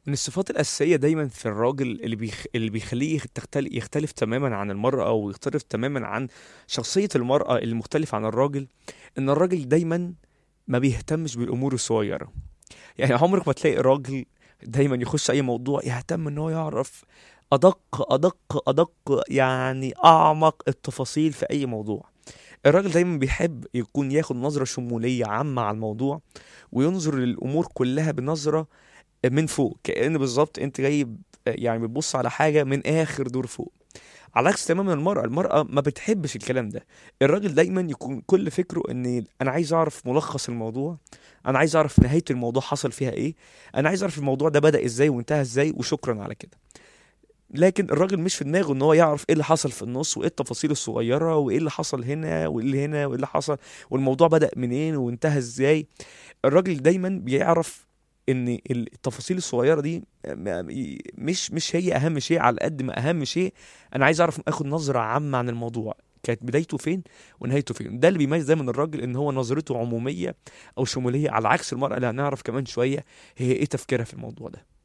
من الصفات الأساسية دايما في الراجل اللي بيخ... اللي بيخليه يختلف... يختلف تماما عن المرأة ويختلف تماما عن شخصية المرأة المختلفة عن الراجل إن الراجل دايما ما بيهتمش بالأمور الصغيرة يعني عمرك ما تلاقي راجل دايما يخش أي موضوع يهتم إن هو يعرف أدق أدق أدق يعني أعمق التفاصيل في أي موضوع الراجل دايما بيحب يكون ياخد نظرة شمولية عامة على الموضوع وينظر للأمور كلها بنظرة من فوق كأن بالظبط انت جاي يعني بتبص على حاجة من آخر دور فوق على عكس تماما المرأة المرأة ما بتحبش الكلام ده الراجل دايما يكون كل فكره ان انا عايز اعرف ملخص الموضوع انا عايز اعرف نهاية الموضوع حصل فيها ايه انا عايز اعرف الموضوع ده بدأ ازاي وانتهى ازاي وشكرا على كده لكن الراجل مش في دماغه ان هو يعرف ايه اللي حصل في النص وايه التفاصيل الصغيره وايه اللي حصل هنا وايه اللي هنا وايه اللي حصل والموضوع بدأ منين وانتهى ازاي الراجل دايما بيعرف ان التفاصيل الصغيره دي مش مش هي اهم شيء على قد ما اهم شيء انا عايز اعرف اخد نظره عامه عن الموضوع كانت بدايته فين ونهايته فين ده اللي بيميز دايما الراجل ان هو نظرته عموميه او شموليه على عكس المراه اللي هنعرف كمان شويه هي ايه تفكيرها في الموضوع ده